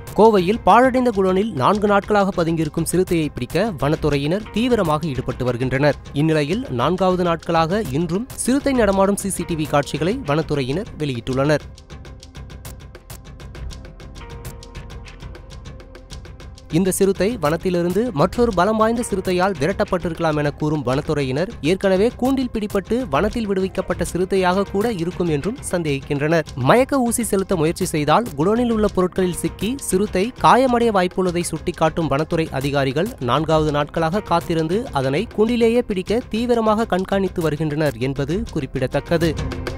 கோவையில் பாழடைந்த குடோனில் நான்கு நாட்களாக பதுங்கியிருக்கும் சிறுத்தையை பிடிக்க வனத்துறையினர் தீவிரமாக ஈடுபட்டு வருகின்றனர் இந்நிலையில் நான்காவது நாட்களாக இன்றும் சிறுத்தை நடமாடும் சிசிடிவி காட்சிகளை வனத்துறையினர் வெளியிட்டுள்ளனர் இந்த சிறுத்தை வனத்திலிருந்து மற்றொரு பலம் வாய்ந்த சிறுத்தையால் விரட்டப்பட்டிருக்கலாம் என கூறும் வனத்துறையினர் ஏற்கனவே கூண்டில் பிடிபட்டு வனத்தில் விடுவிக்கப்பட்ட சிறுத்தையாக கூட இருக்கும் என்றும் சந்தேகிக்கின்றனர் மயக்க ஊசி செலுத்த முயற்சி செய்தால் குடோனில் உள்ள பொருட்களில் சிக்கி சிறுத்தை காயமடைய வாய்ப்புள்ளதை சுட்டிக்காட்டும் வனத்துறை அதிகாரிகள் நான்காவது நாட்களாக காத்திருந்து அதனை கூண்டிலேயே பிடிக்க தீவிரமாக கண்காணித்து வருகின்றனர் என்பது குறிப்பிடத்தக்கது